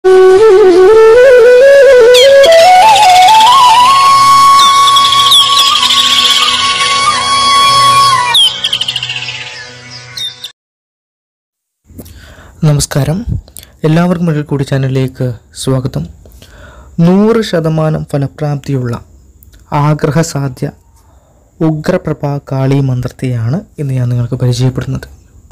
നമസ്കാരം എല്ലാവർക്കും ഒരിക്കൽ കൂടി ചാനലിലേക്ക് സ്വാഗതം നൂറ് ശതമാനം ഫലപ്രാപ്തിയുള്ള ആഗ്രഹസാധ്യ ഉഗ്രപ്രഭ കാളി മന്ത്രത്തെയാണ് ഇന്ന് ഞാൻ നിങ്ങൾക്ക് പരിചയപ്പെടുന്നത്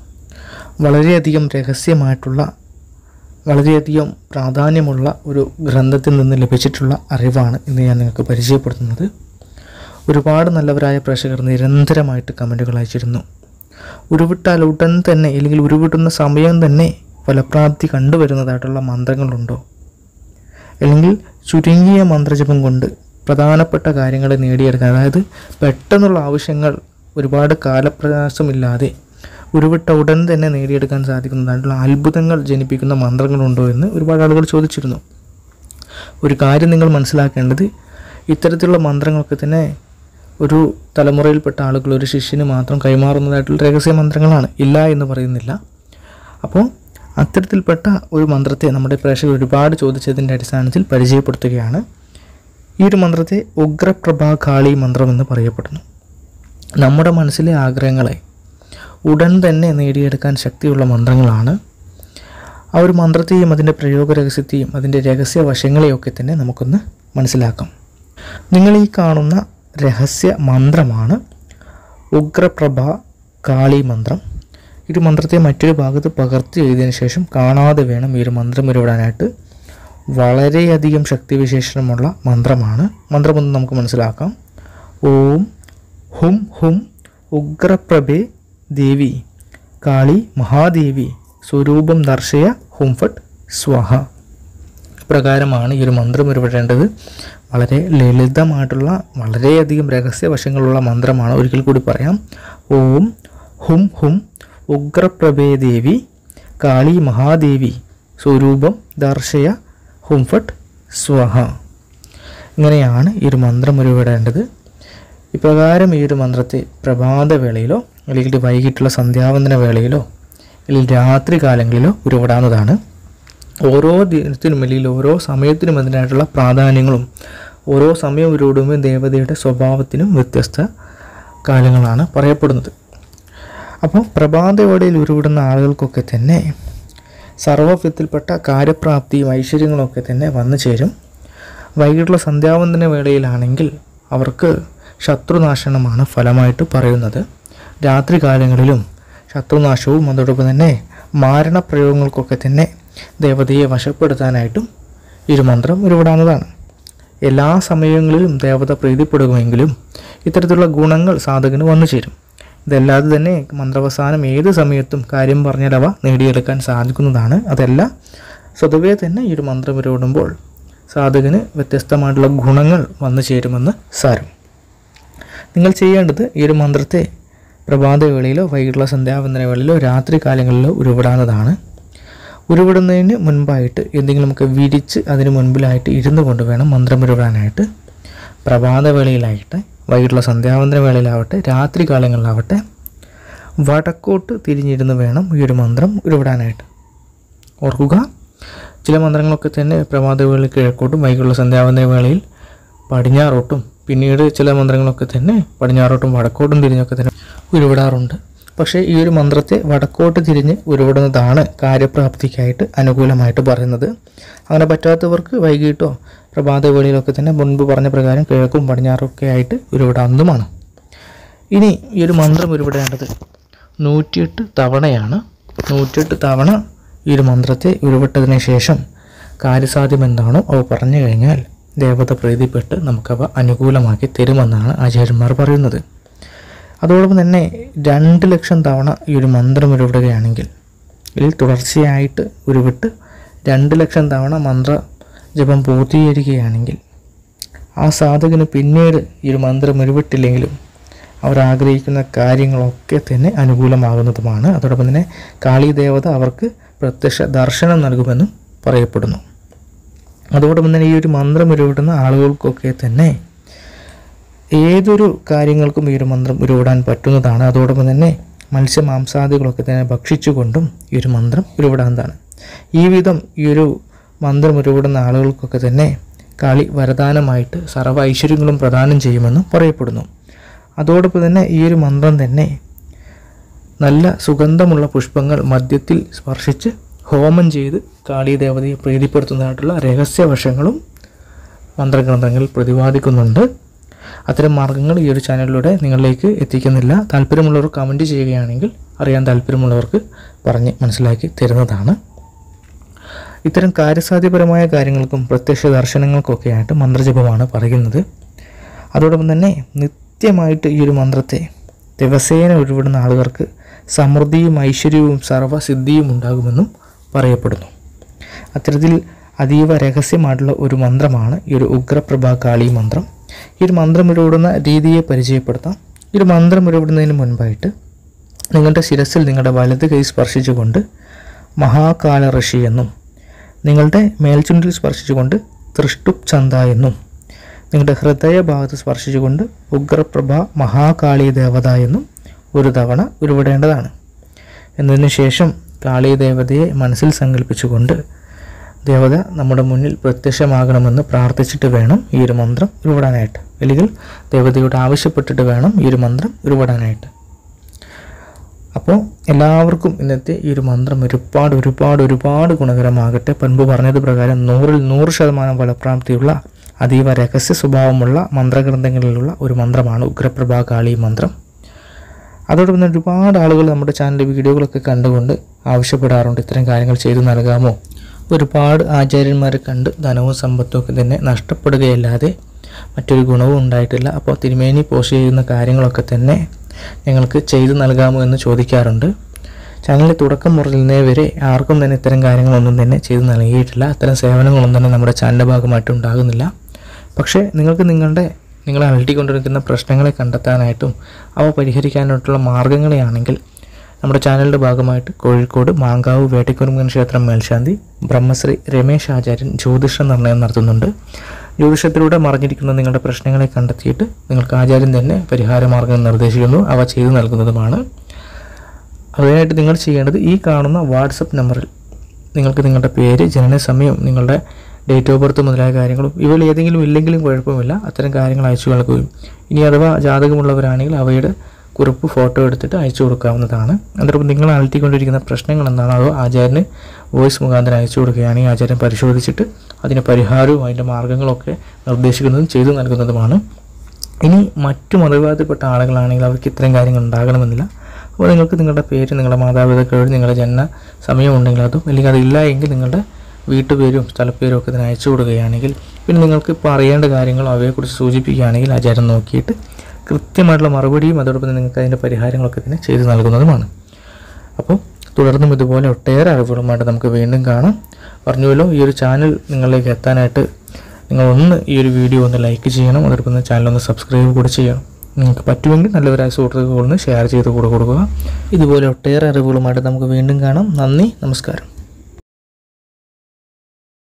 വളരെയധികം രഹസ്യമായിട്ടുള്ള വളരെയധികം പ്രാധാന്യമുള്ള ഒരു ഗ്രന്ഥത്തിൽ നിന്ന് ലഭിച്ചിട്ടുള്ള അറിവാണ് ഇന്ന് ഞാൻ നിങ്ങൾക്ക് പരിചയപ്പെടുത്തുന്നത് ഒരുപാട് നല്ലവരായ പ്രേക്ഷകർ നിരന്തരമായിട്ട് കമൻറ്റുകൾ അയച്ചിരുന്നു ഉരുവിട്ടാൽ ഉടൻ തന്നെ അല്ലെങ്കിൽ ഉരുവിട്ടുന്ന സമയം തന്നെ ഫലപ്രാപ്തി കണ്ടുവരുന്നതായിട്ടുള്ള മന്ത്രങ്ങളുണ്ടോ അല്ലെങ്കിൽ ചുരുങ്ങിയ മന്ത്രജപം കൊണ്ട് പ്രധാനപ്പെട്ട കാര്യങ്ങൾ നേടിയെടുക്കാൻ അതായത് പെട്ടെന്നുള്ള ആവശ്യങ്ങൾ ഒരുപാട് കാലപ്രയാസമില്ലാതെ ഉരുവിട്ട ഉടൻ തന്നെ നേടിയെടുക്കാൻ സാധിക്കുന്നതായിട്ടുള്ള അത്ഭുതങ്ങൾ ജനിപ്പിക്കുന്ന മന്ത്രങ്ങളുണ്ടോ എന്ന് ഒരുപാട് ആളുകൾ ചോദിച്ചിരുന്നു ഒരു കാര്യം നിങ്ങൾ മനസ്സിലാക്കേണ്ടത് ഇത്തരത്തിലുള്ള മന്ത്രങ്ങളൊക്കെ തന്നെ ഒരു തലമുറയിൽപ്പെട്ട ആളുകൾ ഒരു ശിഷ്യന് മാത്രം കൈമാറുന്നതായിട്ടുള്ള രഹസ്യ മന്ത്രങ്ങളാണ് ഇല്ല എന്ന് പറയുന്നില്ല അപ്പോൾ അത്തരത്തിൽപ്പെട്ട ഒരു മന്ത്രത്തെ നമ്മുടെ പ്രേക്ഷകർ ഒരുപാട് ചോദിച്ചതിൻ്റെ അടിസ്ഥാനത്തിൽ പരിചയപ്പെടുത്തുകയാണ് ഈ ഒരു മന്ത്രത്തെ ഉഗ്രപ്രഭാ കാളി മന്ത്രം എന്ന് പറയപ്പെടുന്നു നമ്മുടെ മനസ്സിലെ ആഗ്രഹങ്ങളെ ഉടൻ തന്നെ നേടിയെടുക്കാൻ ശക്തിയുള്ള മന്ത്രങ്ങളാണ് ആ ഒരു മന്ത്രത്തെയും അതിൻ്റെ പ്രയോഗ രഹസ്യത്തെയും അതിൻ്റെ രഹസ്യ വശങ്ങളെയൊക്കെ തന്നെ നമുക്കൊന്ന് മനസ്സിലാക്കാം നിങ്ങൾ ഈ കാണുന്ന രഹസ്യ മന്ത്രമാണ് ഉഗ്രപ്രഭ കാളി മന്ത്രം ഈ ഒരു മന്ത്രത്തെ മറ്റൊരു ഭാഗത്ത് പകർത്തി എഴുതിയതിനു ശേഷം കാണാതെ വേണം ഈ ഒരു മന്ത്രം ഉരുവിടാനായിട്ട് വളരെയധികം ശക്തിവിശേഷണമുള്ള മന്ത്രമാണ് മന്ത്രമൊന്ന് നമുക്ക് മനസ്സിലാക്കാം ഓം ഹും ഹും ഉഗ്രപ്രഭേ ദേവി കാളി മഹാദേവി സ്വരൂപം ദർശയ ഹും ഫട്ട് സ്വഹ പ്രകാരമാണ് ഈ ഒരു മന്ത്രം ഉരുവിടേണ്ടത് വളരെ ലളിതമായിട്ടുള്ള വളരെയധികം രഹസ്യവശങ്ങളുള്ള മന്ത്രമാണ് ഒരിക്കൽ കൂടി പറയാം ഓം ഹും ഹും ഉഗ്രപ്രഭേ ദേവി കാളി മഹാദേവി സ്വരൂപം ദർശയ ഹും ഫട്ട് സ്വഹ ഇങ്ങനെയാണ് ഈ ഒരു മന്ത്രം ഉരുവിടേണ്ടത് ഇപ്രകാരം ഈ ഒരു മന്ത്രത്തെ പ്രഭാതവേളയിലോ അല്ലെങ്കിൽ വൈകിട്ടുള്ള സന്ധ്യാവന്തന വേളയിലോ അല്ലെങ്കിൽ രാത്രി കാലങ്ങളിലോ ഉരുവിടാവുന്നതാണ് ഓരോ ദിനത്തിനും അല്ലെങ്കിൽ ഓരോ സമയത്തിനും അതിനായിട്ടുള്ള പ്രാധാന്യങ്ങളും ഓരോ സമയം ഉരുവിടുമ്പോൾ ദേവതയുടെ സ്വഭാവത്തിനും വ്യത്യസ്ത കാലങ്ങളാണ് പറയപ്പെടുന്നത് അപ്പോൾ പ്രഭാതവേളയിൽ ഉരുവിടുന്ന ആളുകൾക്കൊക്കെ തന്നെ സർവ്വവിധത്തിൽപ്പെട്ട കാര്യപ്രാപ്തിയും ഐശ്വര്യങ്ങളൊക്കെ തന്നെ വന്നു ചേരും വൈകിട്ടുള്ള സന്ധ്യാവന്തന വേളയിലാണെങ്കിൽ അവർക്ക് ശത്രുനാശനമാണ് ഫലമായിട്ട് പറയുന്നത് രാത്രി കാലങ്ങളിലും ശത്രുനാശവും അതോടൊപ്പം തന്നെ മാരണപ്രയോഗങ്ങൾക്കൊക്കെ തന്നെ ദേവതയെ വശപ്പെടുത്താനായിട്ടും ഈ ഒരു മന്ത്രം ഉരുവിടാവുന്നതാണ് എല്ലാ സമയങ്ങളിലും ദേവത പ്രീതിപ്പെടുമെങ്കിലും ഇത്തരത്തിലുള്ള ഗുണങ്ങൾ സാധകന് വന്നു ചേരും ഇതല്ലാതെ തന്നെ മന്ത്രവസാനം ഏത് സമയത്തും കാര്യം പറഞ്ഞാലവ നേടിയെടുക്കാൻ സാധിക്കുന്നതാണ് അതല്ല സ്വതവേ തന്നെ ഈ ഒരു മന്ത്രം ഉരുവിടുമ്പോൾ സാധകന് വ്യത്യസ്തമായിട്ടുള്ള ഗുണങ്ങൾ വന്നു ചേരുമെന്ന് സാരം നിങ്ങൾ ചെയ്യേണ്ടത് ഈ ഒരു മന്ത്രത്തെ പ്രഭാതവേളയിലോ വൈകിട്ടുള്ള സന്ധ്യാവന്തന വേളയിലോ രാത്രി കാലങ്ങളിലോ ഉരുവിടാവുന്നതാണ് ഉരുവിടുന്നതിന് മുൻപായിട്ട് എന്തെങ്കിലും നമുക്ക് വിരിച്ച് അതിന് മുൻപിലായിട്ട് ഇരുന്നു കൊണ്ട് വേണം മന്ത്രം ഉരുവിടാനായിട്ട് പ്രഭാതവേളയിലായിട്ട് വൈകിട്ടുള്ള സന്ധ്യാവന്തന വേളയിലാവട്ടെ രാത്രി കാലങ്ങളിലാവട്ടെ വടക്കോട്ട് തിരിഞ്ഞിരുന്ന് വേണം ഈ ഒരു മന്ത്രം ഉരുവിടാനായിട്ട് ഓർക്കുക ചില മന്ത്രങ്ങളൊക്കെ തന്നെ പ്രഭാതവേളയിൽ കിഴക്കോട്ടും വൈകിട്ടുള്ള സന്ധ്യാവന്തന വേളയിൽ പടിഞ്ഞാറോട്ടും പിന്നീട് ചില മന്ത്രങ്ങളൊക്കെ തന്നെ പടിഞ്ഞാറോട്ടും വടക്കോട്ടും തിരിഞ്ഞൊക്കെ തന്നെ ഉരുവിടാറുണ്ട് പക്ഷേ ഈ ഒരു മന്ത്രത്തെ വടക്കോട്ട് തിരിഞ്ഞ് ഉരുവിടുന്നതാണ് കാര്യപ്രാപ്തിക്കായിട്ട് അനുകൂലമായിട്ട് പറയുന്നത് അങ്ങനെ പറ്റാത്തവർക്ക് വൈകിട്ടോ പ്രഭാതവേളയിലൊക്കെ തന്നെ മുൻപ് പറഞ്ഞ പ്രകാരം കിഴക്കും പടിഞ്ഞാറും ഒക്കെ ആയിട്ട് ഉരുവിടാവുന്നതുമാണ് ഇനി ഈ ഒരു മന്ത്രം ഉരുവിടേണ്ടത് നൂറ്റിയെട്ട് തവണയാണ് നൂറ്റിയെട്ട് തവണ ഈ ഒരു മന്ത്രത്തെ ഉരുവിട്ടതിന് ശേഷം കാര്യസാധ്യം എന്താണോ അവ പറഞ്ഞു കഴിഞ്ഞാൽ ദേവത പ്രീതിപ്പെട്ട് നമുക്കവ അനുകൂലമാക്കി തരുമെന്നാണ് ആചാര്യന്മാർ പറയുന്നത് അതോടൊപ്പം തന്നെ രണ്ട് ലക്ഷം തവണ ഈ ഒരു മന്ത്രം ഉരുവിടുകയാണെങ്കിൽ ഇതിൽ തുടർച്ചയായിട്ട് ഉരുവിട്ട് രണ്ട് ലക്ഷം തവണ മന്ത്ര ജപം പൂർത്തീകരിക്കുകയാണെങ്കിൽ ആ സാധകന് പിന്നീട് ഈ ഒരു മന്ത്രം ഉരുവിട്ടില്ലെങ്കിലും അവർ ആഗ്രഹിക്കുന്ന കാര്യങ്ങളൊക്കെ തന്നെ അനുകൂലമാകുന്നതുമാണ് അതോടൊപ്പം തന്നെ കാളി ദേവത അവർക്ക് പ്രത്യക്ഷ ദർശനം നൽകുമെന്നും പറയപ്പെടുന്നു അതോടൊപ്പം തന്നെ ഈ ഒരു മന്ത്രം ഉരുവിടുന്ന ആളുകൾക്കൊക്കെ തന്നെ ഏതൊരു കാര്യങ്ങൾക്കും ഈ ഒരു മന്ത്രം ഉരുവിടാൻ പറ്റുന്നതാണ് അതോടൊപ്പം തന്നെ മത്സ്യമാംസാദികളൊക്കെ തന്നെ ഭക്ഷിച്ചുകൊണ്ടും ഈ ഒരു മന്ത്രം ഉരുവിടാവുന്നതാണ് ഈ വിധം ഈ ഒരു മന്ത്രം ഉരുവിടുന്ന ആളുകൾക്കൊക്കെ തന്നെ കാളി വരദാനമായിട്ട് സർവ്വ ഐശ്വര്യങ്ങളും പ്രദാനം ചെയ്യുമെന്നും പറയപ്പെടുന്നു അതോടൊപ്പം തന്നെ ഈ ഒരു മന്ത്രം തന്നെ നല്ല സുഗന്ധമുള്ള പുഷ്പങ്ങൾ മദ്യത്തിൽ സ്പർശിച്ച് ഹോമം ചെയ്ത് കാളി ദേവതയെ പ്രീതിപ്പെടുത്തുന്നതായിട്ടുള്ള രഹസ്യവശങ്ങളും മന്ത്രഗ്രന്ഥങ്ങളിൽ പ്രതിപാദിക്കുന്നുണ്ട് അത്തരം മാർഗങ്ങൾ ഈ ഒരു ചാനലിലൂടെ നിങ്ങളിലേക്ക് എത്തിക്കുന്നില്ല താല്പര്യമുള്ളവർ കമൻറ്റ് ചെയ്യുകയാണെങ്കിൽ അറിയാൻ താല്പര്യമുള്ളവർക്ക് പറഞ്ഞ് മനസ്സിലാക്കി തരുന്നതാണ് ഇത്തരം കാര്യസാധ്യപരമായ കാര്യങ്ങൾക്കും പ്രത്യക്ഷ ദർശനങ്ങൾക്കൊക്കെയായിട്ട് മന്ത്രജപമാണ് പറയുന്നത് അതോടൊപ്പം തന്നെ നിത്യമായിട്ട് ഈ ഒരു മന്ത്രത്തെ ദിവസേന ഉരുവിടുന്ന ആളുകൾക്ക് സമൃദ്ധിയും ഐശ്വര്യവും സർവ്വസിദ്ധിയും ഉണ്ടാകുമെന്നും പറയപ്പെടുന്നു അത്തരത്തിൽ അതീവ രഹസ്യമായിട്ടുള്ള ഒരു മന്ത്രമാണ് ഈ ഒരു ഉഗ്രപ്രഭാ കാളി മന്ത്രം ഈ ഒരു മന്ത്രം ഉരുവിടുന്ന രീതിയെ പരിചയപ്പെടുത്താം ഈ ഒരു മന്ത്രം ഉരുവിടുന്നതിന് മുൻപായിട്ട് നിങ്ങളുടെ ശിരസിൽ നിങ്ങളുടെ വലത് കൈ സ്പർശിച്ചുകൊണ്ട് മഹാകാല ഋഷി എന്നും നിങ്ങളുടെ മേൽചുണ്ടിൽ സ്പർശിച്ചുകൊണ്ട് തൃഷ്ടുപ് ചന്ത എന്നും നിങ്ങളുടെ ഹൃദയഭാഗത്ത് സ്പർശിച്ചുകൊണ്ട് ഉഗ്രപ്രഭ മഹാകാളി ദേവത എന്നും ഒരു തവണ ഉരുവിടേണ്ടതാണ് എന്നതിന് ശേഷം കാളി ദേവതയെ മനസ്സിൽ സങ്കല്പിച്ചുകൊണ്ട് ദേവത നമ്മുടെ മുന്നിൽ പ്രത്യക്ഷമാകണമെന്ന് പ്രാർത്ഥിച്ചിട്ട് വേണം ഈ ഒരു മന്ത്രം ഉരുവിടാനായിട്ട് അല്ലെങ്കിൽ ദേവതയോട് ആവശ്യപ്പെട്ടിട്ട് വേണം ഈ ഒരു മന്ത്രം ഉരുവിടാനായിട്ട് അപ്പോൾ എല്ലാവർക്കും ഇന്നത്തെ ഈ ഒരു മന്ത്രം ഒരുപാട് ഒരുപാട് ഒരുപാട് ഗുണകരമാകട്ടെ പൻപ് പറഞ്ഞത് പ്രകാരം നൂറിൽ നൂറ് ശതമാനം ഫലപ്രാപ്തിയുള്ള അതീവ രഹസ്യ സ്വഭാവമുള്ള മന്ത്രഗ്രന്ഥങ്ങളിലുള്ള ഒരു മന്ത്രമാണ് ഉഗ്രപ്രഭാ കാളി മന്ത്രം അതോടൊപ്പം തന്നെ ഒരുപാട് ആളുകൾ നമ്മുടെ ചാനലിൽ വീഡിയോകളൊക്കെ കണ്ടുകൊണ്ട് ആവശ്യപ്പെടാറുണ്ട് ഇത്തരം കാര്യങ്ങൾ ചെയ്തു നൽകാമോ ഒരുപാട് ആചാര്യന്മാരെ കണ്ട് ധനവും സമ്പത്തും ഒക്കെ തന്നെ നഷ്ടപ്പെടുകയല്ലാതെ മറ്റൊരു ഗുണവും ഉണ്ടായിട്ടില്ല അപ്പോൾ തിരുമേനി പോസ്റ്റ് ചെയ്യുന്ന കാര്യങ്ങളൊക്കെ തന്നെ ഞങ്ങൾക്ക് ചെയ്തു നൽകാമോ എന്ന് ചോദിക്കാറുണ്ട് ചാനലിൽ തുടക്കം മുതലേ വരെ ആർക്കും തന്നെ ഇത്തരം കാര്യങ്ങളൊന്നും തന്നെ ചെയ്തു നൽകിയിട്ടില്ല അത്തരം സേവനങ്ങളൊന്നും തന്നെ നമ്മുടെ ചാനലിൻ്റെ ഭാഗമായിട്ട് ഉണ്ടാകുന്നില്ല പക്ഷേ നിങ്ങൾക്ക് നിങ്ങളുടെ നിങ്ങളെ അലട്ടിക്കൊണ്ടിരിക്കുന്ന പ്രശ്നങ്ങളെ കണ്ടെത്താനായിട്ടും അവ പരിഹരിക്കാനായിട്ടുള്ള മാർഗങ്ങളെയാണെങ്കിൽ നമ്മുടെ ചാനലിൻ്റെ ഭാഗമായിട്ട് കോഴിക്കോട് മാങ്കാവ് വേട്ടക്കുരുമൻ ക്ഷേത്രം മേൽശാന്തി ബ്രഹ്മശ്രീ രമേശ് ആചാര്യൻ ജ്യോതിഷ നിർണയം നടത്തുന്നുണ്ട് ജ്യോതിഷത്തിലൂടെ മറിഞ്ഞിരിക്കുന്ന നിങ്ങളുടെ പ്രശ്നങ്ങളെ കണ്ടെത്തിയിട്ട് നിങ്ങൾക്ക് ആചാര്യൻ തന്നെ പരിഹാര മാർഗം നിർദ്ദേശിക്കുന്നു അവ ചെയ്തു നൽകുന്നതുമാണ് അതിനായിട്ട് നിങ്ങൾ ചെയ്യേണ്ടത് ഈ കാണുന്ന വാട്സപ്പ് നമ്പറിൽ നിങ്ങൾക്ക് നിങ്ങളുടെ പേര് ജനന സമയം നിങ്ങളുടെ ഡേറ്റ് ഓഫ് ബർത്ത് മുതലായ കാര്യങ്ങളും ഇവയിൽ ഏതെങ്കിലും ഇല്ലെങ്കിലും കുഴപ്പമില്ല അത്തരം കാര്യങ്ങൾ അയച്ചു നൽകുകയും ഇനി അഥവാ ജാതകമുള്ളവരാണെങ്കിൽ അവയുടെ കുറിപ്പ് ഫോട്ടോ എടുത്തിട്ട് അയച്ചു കൊടുക്കാവുന്നതാണ് അതോടൊപ്പം നിങ്ങൾ അലട്ടിക്കൊണ്ടിരിക്കുന്ന പ്രശ്നങ്ങൾ എന്താണോ അതോ ആചാര്യന് വോയിസ് മുഖാന്തരം അയച്ചു കൊടുക്കുകയാണെങ്കിൽ ആചാര്യൻ പരിശോധിച്ചിട്ട് അതിന് പരിഹാരവും അതിൻ്റെ മാർഗ്ഗങ്ങളൊക്കെ നിർദ്ദേശിക്കുന്നതും ചെയ്തു നൽകുന്നതുമാണ് ഇനി മറ്റു മതവിഭാഗത്തിൽപ്പെട്ട ആളുകളാണെങ്കിൽ അവർക്ക് ഇത്തരം കാര്യങ്ങൾ ഉണ്ടാകണമെന്നില്ല അപ്പോൾ നിങ്ങൾക്ക് നിങ്ങളുടെ പേര് നിങ്ങളുടെ മാതാപിതാക്കളോട് നിങ്ങളുടെ ജനന സമയമുണ്ടെങ്കിൽ അതും അല്ലെങ്കിൽ അതില്ല എങ്കിൽ നിങ്ങളുടെ വീട്ടുപേരും സ്ഥലപ്പേരും ഒക്കെ ഇതിന് അയച്ചു കൊടുക്കുകയാണെങ്കിൽ പിന്നെ നിങ്ങൾക്ക് ഇപ്പോൾ അറിയേണ്ട കാര്യങ്ങൾ അവയെക്കുറിച്ച് സൂചിപ്പിക്കുകയാണെങ്കിൽ ആചാരം നോക്കിയിട്ട് കൃത്യമായിട്ടുള്ള മറുപടിയും അതോടൊപ്പം തന്നെ നിങ്ങൾക്ക് അതിൻ്റെ പരിഹാരങ്ങളൊക്കെ തന്നെ ചെയ്തു നൽകുന്നതുമാണ് അപ്പോൾ തുടർന്നും ഇതുപോലെ ഒട്ടേറെ അറിവുകളുമായിട്ട് നമുക്ക് വീണ്ടും കാണാം പറഞ്ഞുവല്ലോ ഈ ഒരു ചാനൽ നിങ്ങളിലേക്ക് എത്താനായിട്ട് നിങ്ങൾ ഒന്ന് ഈ ഒരു വീഡിയോ ഒന്ന് ലൈക്ക് ചെയ്യണം അതോടൊപ്പം തന്നെ ചാനൽ ഒന്ന് സബ്സ്ക്രൈബ് കൂടി ചെയ്യണം നിങ്ങൾക്ക് പറ്റുമെങ്കിൽ നല്ലവരായ സുഹൃത്തുക്കളൊന്ന് ഷെയർ ചെയ്ത് കൂടെ കൊടുക്കുക ഇതുപോലെ ഒട്ടേറെ അറിവുകളുമായിട്ട് നമുക്ക് വീണ്ടും കാണാം നന്ദി നമസ്കാരം